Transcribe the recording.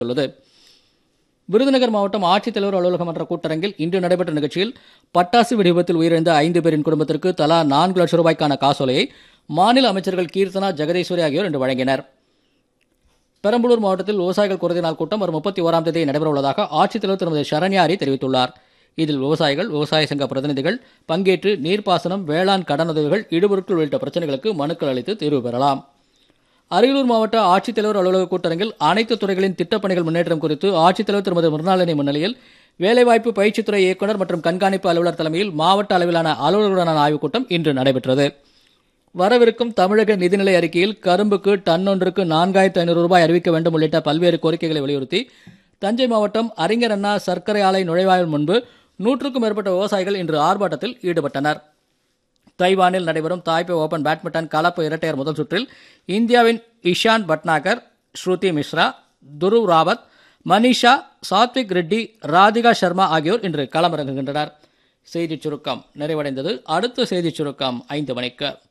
உள்ளது விருதுநகர் மாவட்டம் ஆட்சித்தலைவர் அலுவலகம் என்ற கூட்டரங்கில் இன்று நடைபெற்ற நிகழ்ச்சியில் பட்டாசு வெடி விபத்தில் உயிரிழந்த ஐந்து பேரின் குடும்பத்திற்கு தலா நான்கு லட்சம் ரூபாய்க்கான காசோலையை மாநில அமைச்சர்கள் கீர்த்தனா ஜெகதீஸ்வரி ஆகியோர் இன்று வழங்கினர் பெரம்பலூர் மாவட்டத்தில் விவசாயிகள் குறைந்த நாள் கூட்டம் வரும் முப்பத்தி ஓராம் தேதி நடைபெறவுள்ளதாக ஆட்சித்தலைவர் திருமதி சரண்யாரி தெரிவித்துள்ளார் இதில் விவசாயிகள் விவசாய சங்க பிரதிநிதிகள் பங்கேற்று நீர்ப்பாசனம் வேளாண் கடனுதவிகள் இடுபொருட்கள் உள்ளிட்ட பிரச்சனைகளுக்கு மனுக்கள் அளித்து தீர்வு பெறலாம் அரியலூர் மாவட்ட ஆட்சித்தலைவர் அலுவலக கூட்டரங்கில் அனைத்து துறைகளின் திட்டப்பணிகள் முன்னேற்றம் குறித்து ஆட்சித்தலைவர் திருமதி மிருணாளினி முன்னிலையில் வேலைவாய்ப்பு பயிற்சித்துறை இயக்குநர் மற்றும் கண்காணிப்பு அலுவலர் தலைமையில் மாவட்ட அளவிலான அலுவலர்களுடனான ஆய்வுக் கூட்டம் இன்று நடைபெற்றது வரவிருக்கும் தமிழக நிதிநிலை அறிக்கையில் கரும்புக்கு டன் ஒன்றுக்கு நான்காயிரத்து ஐநூறு ரூபாய் அறிவிக்க வேண்டும் உள்ளிட்ட பல்வேறு கோரிக்கைகளை வலியுறுத்தி தஞ்சை மாவட்டம் அறிஞர் அண்ணா சர்க்கரை ஆலை நுழைவாயில் முன்பு நூற்றுக்கும் மேற்பட்ட விவசாயிகள் இன்று ஆர்ப்பாட்டத்தில் ஈடுபட்டனர் தைவானில் நடைபெறும் தாய்பே ஓபன் பேட்மிண்டன் கலப்பு இரட்டையர் முதல் சுற்றில் இந்தியாவின் இஷான் பட்னாகர் ஸ்ருதி மிஸ்ரா துருவ் ராவத் மனிஷா சாத்விக் ரெட்டி ராதிகா சர்மா ஆகியோர் இன்று களமிறங்குகின்றனர் செய்திச் சுருக்கம் நிறைவடைந்தது அடுத்த செய்திச் சுருக்கம் ஐந்து மணிக்கு